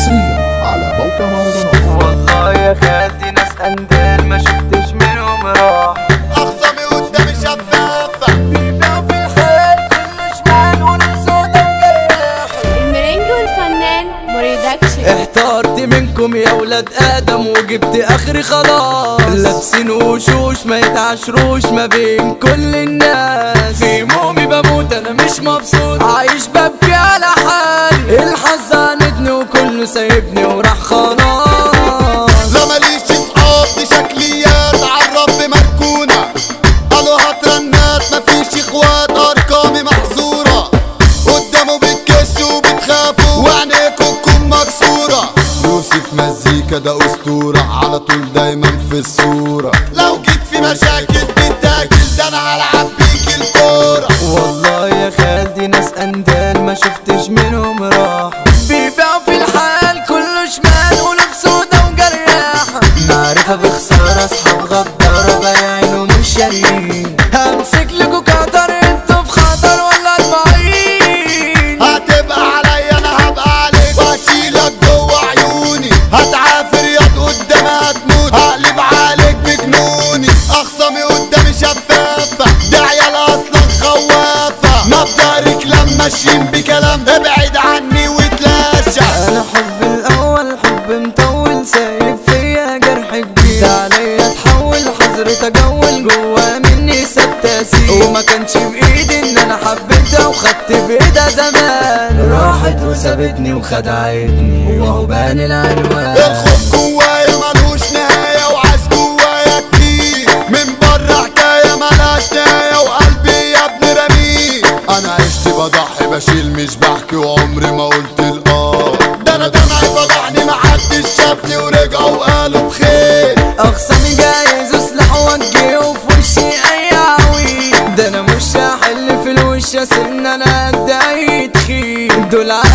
حصريا على موقع مهرجانات والله يا خالتي ناس اندال ما شفتش منهم راح اخصامي قدامي شفافة بيبيعوا في الحال كله شمال ونفسه المرنج والفنان برودكشن احترت منكم يا ولاد ادم وجبت اخري خلاص لابسين وشوش ما يتعشروش ما بين كل الناس في مومي بموت انا مش مبسوط عايش ببكي على حالي الحظ عاندني وكله سايبني وراح خلاص لا ماليش صحاب دي شكليات عالرب مركونة قالوا هترنات مفيش اخوات ارقامي محظورة قدامه بتكشوا وبتخافوا وعينيكوا تكون مكسورة يوسف مزيكا ده اسطورة على طول دايما في الصورة لو جيت في مشاكل بتاكل ده انا هلعب بيك الكورة والله يا خالتي ناس اندال ما شفتش منهم راح بيبيعوا في الحال كله شمال ولبسه ده وجرياحة معرفة بخسارة اصحاب غدارة بايعين ومش شاريين همسك لكوا قطر انتوا في خطر ولا المعين هتبقى عليا انا هبقى عليك وهشيلك جوه عيوني هتعافر ياض قدامي هتموت هقلب عليك بجنوني اخصامي قدامي شفافة ده عيال اصلا خوافة مبدأ رجلام ماشيين بكلام ابعد عني وتلاشى انا حب الاول حب مطول سايب فيا جرح كبير ده عليا اتحول حظر تجول جوا مني ساب تأثير وما كانش بايدي ان انا حبيتها وخدت بايدها زمان راحت وسابتني وخدعتني وهو بان العنوان الخوف جوايا ملوش نهاية وعاش جوايا كتير من بره حكاية ملهاش نهاية وقلبي يا ابني رميه أنا عشت بضحي بشيل مش بحكي وعمري ما قلت الآه ده أنا دمعي فضحني محدش شافني ورجعوا وقالوا بخير اخصامي جايز اسلح وجهي وفي وشي اي عويل ده انا مش هحل في الوش يا سن انا قد اي تخيل دول